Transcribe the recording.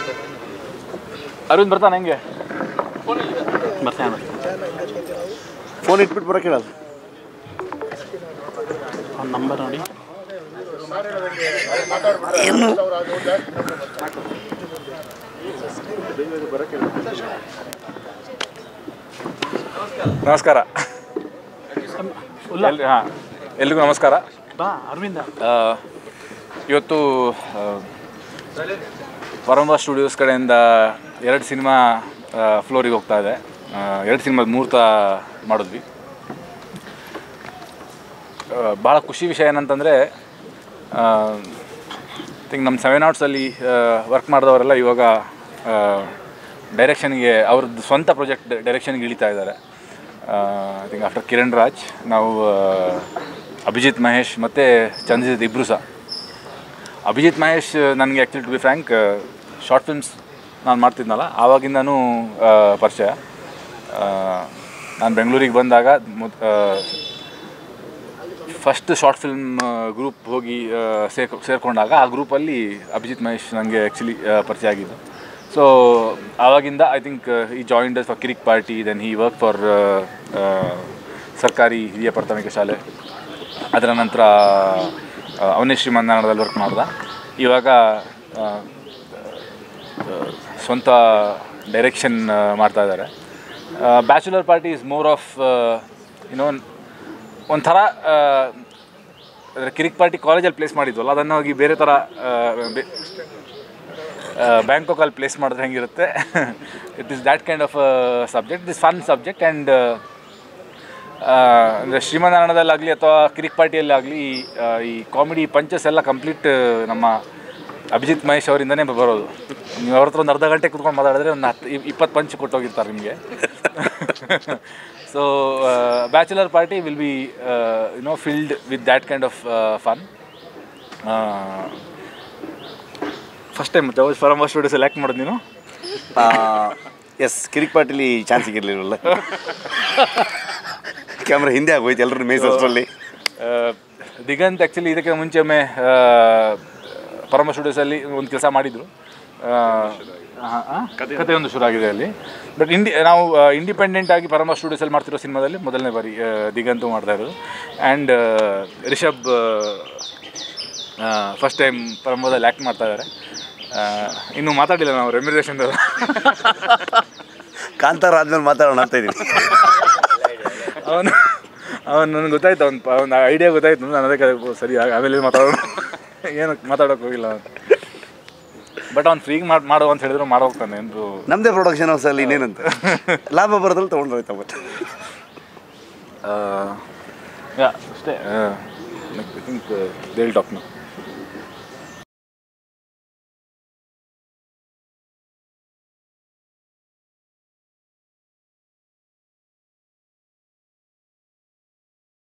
ಅರವಿಂದ್ ಬರ್ತಾನೆ ಹೆಂಗೆ ಬರ್ತಾನೆ ಫೋನ್ ಇಟ್ಬಿಟ್ಟು ಬರೋಕೆ ಹೇಳಲ್ಲ ಅವ್ನ ನಂಬರ್ ನೋಡಿ ನಮಸ್ಕಾರ ಉಲ್ಲ ಎಲ್ ಹಾಂ ಎಲ್ರಿಗೂ ನಮಸ್ಕಾರ ಬಾ ಅರವಿಂದ ಆ, ಇವತ್ತು ಆ, ಪರಂಬ ಸ್ಟುಡಿಯೋಸ್ ಕಡೆಯಿಂದ ಎರಡು ಸಿನಿಮಾ ಫ್ಲೋರಿಗೆ ಹೋಗ್ತಾ ಇದೆ ಆ, ಎರಡು ಸಿನಿಮಾದ ಮುಹೂರ್ತ ಮಾಡಿದ್ವಿ ಆ, ಭಾಳ ಖುಷಿ ವಿಷಯ ಏನಂತಂದರೆ ಥಿಂಕ್ ನಮ್ಮ ಸೆವೆನ್ ಆರ್ಟ್ಸಲ್ಲಿ ವರ್ಕ್ ಮಾಡಿದವರೆಲ್ಲ ಇವಾಗ ಡೈರೆಕ್ಷನ್ಗೆ ಅವ್ರದ್ದು ಸ್ವಂತ ಪ್ರಾಜೆಕ್ಟ್ ಡೈರೆಕ್ಷನ್ಗೆ ಇಳಿತಾ ಇದ್ದಾರೆ I think after Kiran Raj ನಾವು ಆ, ಅಭಿಜಿತ್ ಮಹೇಶ್ ಮತ್ತು ಚಂದ್ರಜಿತ್ ಇಬ್ಬರು ಸಹ ಅಭಿಜಿತ್ ಮಹೇಶ್ ನನಗೆ actually to be frank short films ನಾನು ಮಾಡ್ತಿದ್ನಲ್ಲ ಆವಾಗಿಂದನೂ ಆ, ಪರಿಚಯ ನಾನು ಬೆಂಗಳೂರಿಗೆ ಬಂದಾಗ ಮೊದ್- ಆ, ಫಸ್ಟ್ ಶಾರ್ಟ್ ಫಿಲ್ಮ್ ಗ್ರೂಪ್ ಹೋಗಿ ಆ, ಸೇರ್ಕೊ ಸೇರಿಕೊಂಡಾಗ ಆ ಗ್ರೂಪಲ್ಲಿ ಅಭಿಜಿತ್ ಮಹೇಶ್ ನನಗೆ ಆ್ಯಕ್ಚುಲಿ ಪರಿಚಯ ಆಗಿದ್ದು ಸೊ ಆವಾಗಿಂದ ಐ ಥಿಂಕ್ ಈ joined for Kirik Party then he work for ಸರ್ಕಾರಿ ಹಿರಿಯ ಪ್ರಾಥಮಿಕ ಶಾಲೆ ಅದರ ನಂತರ ಅವನೇ ಶ್ರೀಮಂತನಾಡದಲ್ಲಿ ವರ್ಕ್ ಮಾಡ್ದ ಇವಾಗ ಆ, ಆ, ಸ್ವಂತ ಡೈರೆಕ್ಷನ್ ಮಾಡ್ತಾ ಇದ್ದಾರೆ bachelor party is more of you know ಒಂಥರ ಆ, ಅಂದ್ರೆ ಕಿರಿಕ್ ಪಾರ್ಟಿ ಕಾಲೇಜಲ್ಲಿ ಪ್ಲೇಸ್ ಮಾಡಿದ್ವಲ್ಲ ಅದನ್ನು ಹೋಗಿ ಬೇರೆ ಥರ ಆ, ಬೆ- ಬ್ಯಾಂಕಾಕಲ್ಲಿ ಪ್ಲೇಸ್ ಮಾಡಿದ್ರೆ ಹೆಂಗಿರುತ್ತೆ it is that kind of subject this fun subject and ಅಂದರೆ ಶ್ರೀಮಂತನಾಡದಲ್ಲಾಗಲಿ ಅಥವಾ ಕಿರಿಕ್ ಪಾರ್ಟಿಯಲ್ಲಿ ಆಗಲಿ ಈ ಕಾಮಿಡಿ ಪಂಚಸ್ ಎಲ್ಲ ಕಂಪ್ಲೀಟ್ ನಮ್ಮ ಅಭಿಜಿತ್ ಮಹೇಶ್ ಅವರಿಂದನೇ ಬರೋದು ನೀವು ಅವ್ರ ಹತ್ರ ಒಂದು ಅರ್ಧ ಗಂಟೆ ಕುತ್ಕೊಂಡು ಮಾತಾಡಿದ್ರೆ ಒಂದು ಹತ್ತು ಇಪ್ಪತ್ತು ಪಂಚ್ ಕೊಟ್ಟೋಗಿರ್ತಾರೆ ನಿಮಗೆ so bachelor party will be you know filled with that kind of fun first time ಫಾರಮ್ ಸ್ಟುಡಿಯೋ ಸೆಲೆಕ್ಟ್ ಮಾಡೋದು ನೀನು ಎಸ್ ಕಿರಿಕ್ ಪಾರ್ಟಿಲಿ ಚಾನ್ಸ್ ಸಿಗಿರ್ಲಿಲ್ವಲ್ಲ ಕ್ಯಾಮ್ರಾ ಹಿಂದೆ ಆಗೋಯ್ತು ಎಲ್ಲರೂ ಮೇಸ್ ಅಷ್ಟರಲ್ಲಿ ಆ, ದಿಗಂತ್ ಆ್ಯಕ್ಚುಲಿ ಇದಕ್ಕೆ ಮುಂಚೆ ಒಮ್ಮೆ ಆ, ಪರಮ ಸ್ಟುಡಿಯೋಸಲ್ಲಿ ಒಂದು ಕೆಲಸ ಮಾಡಿದರು ಕತೆ ಒಂದು ಶುರು ಆಗಿದೆ ಅಲ್ಲಿ ಬಟ್ ಇಂಡಿ ನಾವು ಇಂಡಿಪೆಂಡೆಂಟ್ ಆಗಿ ಪರಮ ಸ್ಟುಡಿಯೋಸಲ್ಲಿ ಮಾಡ್ತಿರೋ ಸಿನಿಮಾದಲ್ಲಿ ಮೊದಲನೇ ಬಾರಿ ಆ, ದಿಗಂತು ಮಾಡ್ತಾ ಇರೋದು ಆ್ಯಂಡ್ ರಿಷಬ್ ಫಸ್ಟ್ ಟೈಮ್ ಪರಮದಲ್ಲಿ ಆ್ಯಕ್ಟ್ ಮಾಡ್ತಾ ಇದ್ದಾರೆ ಆ, ಇನ್ನೂ ಮಾತಾಡಿಲ್ಲ ನಾವು ರೆಮ್ಯುರೇಷನ್ ಕಾಂತಾರ ಆದ್ಮೇಲೆ ಮಾತಾಡೋಣ ಅಂತ ಇದ್ದೀನಿ ಅವನು ಅವನು ನನಗೆ ಗೊತ್ತಾಯ್ತು ಅವ್ನು ಅವ್ನ ಐಡಿಯಾ ಗೊತ್ತಾಯ್ತು ನಾನು ಅದಕ್ಕೆ ಅದಕ್ಕೆ ಸರಿ ಆ- ಆಮೇಲೆ ಮಾತಾಡೋಣ ಏನು ಮಾತಾಡೋಕೆ ಹೋಗಿಲ್ಲ ಬಟ್ ಅವ್ನು ಫ್ರೀಗೆ ಮಾಡಿ ಮಾಡೋ ಅಂತ ಹೇಳಿದ್ರು ಮಾಡೋ ಹೋಗ್ತಾನೆ ಎಂದು ನಮ್ಮದೇ ಪ್ರೊಡಕ್ಷನ್ ಹೌಸಲ್ಲಿ ಇನ್ನೇನಂತ ಲಾಭ ಬರೋದ್ರಲ್ಲಿ ತೊಗೊಂಡು ಹೋಯ್ತಾ ಮತ್ತೆ ಯಾ ಅಷ್ಟೇ ಐ ಥಿಂಕ್ ದೇಲ್ ಟಾಕ್